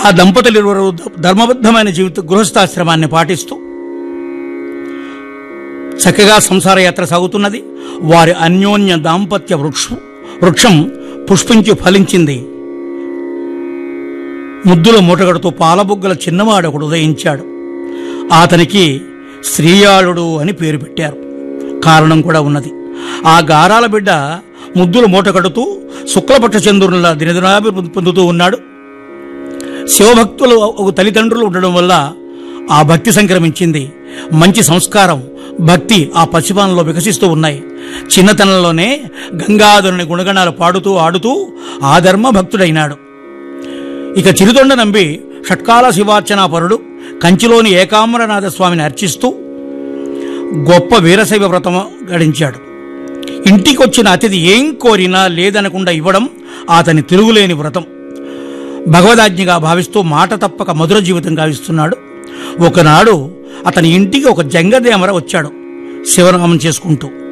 ఆ దంపతులు ఇరువురు ధర్మబద్ధమైన జీవిత గృహస్థాశ్రమాన్ని పాటిస్తూ చక్కగా సంసార యాత్ర సాగుతున్నది వారి అన్యోన్య దాంపత్య వృక్షం వృక్షం పుష్పించి ఫలించింది ముద్దుల మూటగడుతూ పాలబుగ్గల చిన్నవాడు ఒకడు ఉదయించాడు అతనికి శ్రీయాళుడు అని పేరు పెట్టారు కారణం కూడా ఉన్నది ఆ గారాల బిడ్డ ముద్దుల మూట కడుతూ శుక్లపక్ష చంద్రునిలా దినదినాభివృద్ధి పొందుతూ ఉన్నాడు శివభక్తులు ఒక తల్లిదండ్రులు ఉండడం వల్ల ఆ భక్తి సంక్రమించింది మంచి సంస్కారం భక్తి ఆ పసిపానంలో వికసిస్తూ ఉన్నాయి చిన్నతనంలోనే గంగాధరుని గుణగణాలు పాడుతూ ఆడుతూ ఆ ధర్మ భక్తుడైనాడు ఇక చిరుదొండ నంబి షట్కాల శివార్చనాపరుడు కంచిలోని ఏకాంబరనాథ స్వామిని అర్చిస్తూ గొప్ప వీరశైవ వ్రతం గడించాడు ఇంటికొచ్చిన అతిథి ఏం కోరినా లేదనకుండా ఇవ్వడం అతని తిరుగులేని వ్రతం భగవదాజ్ఞగా భావిస్తూ మాట తప్పక మధుర జీవితం గావిస్తున్నాడు ఒకనాడు అతని ఇంటికి ఒక జంగదేమర వచ్చాడు శివనామం చేసుకుంటూ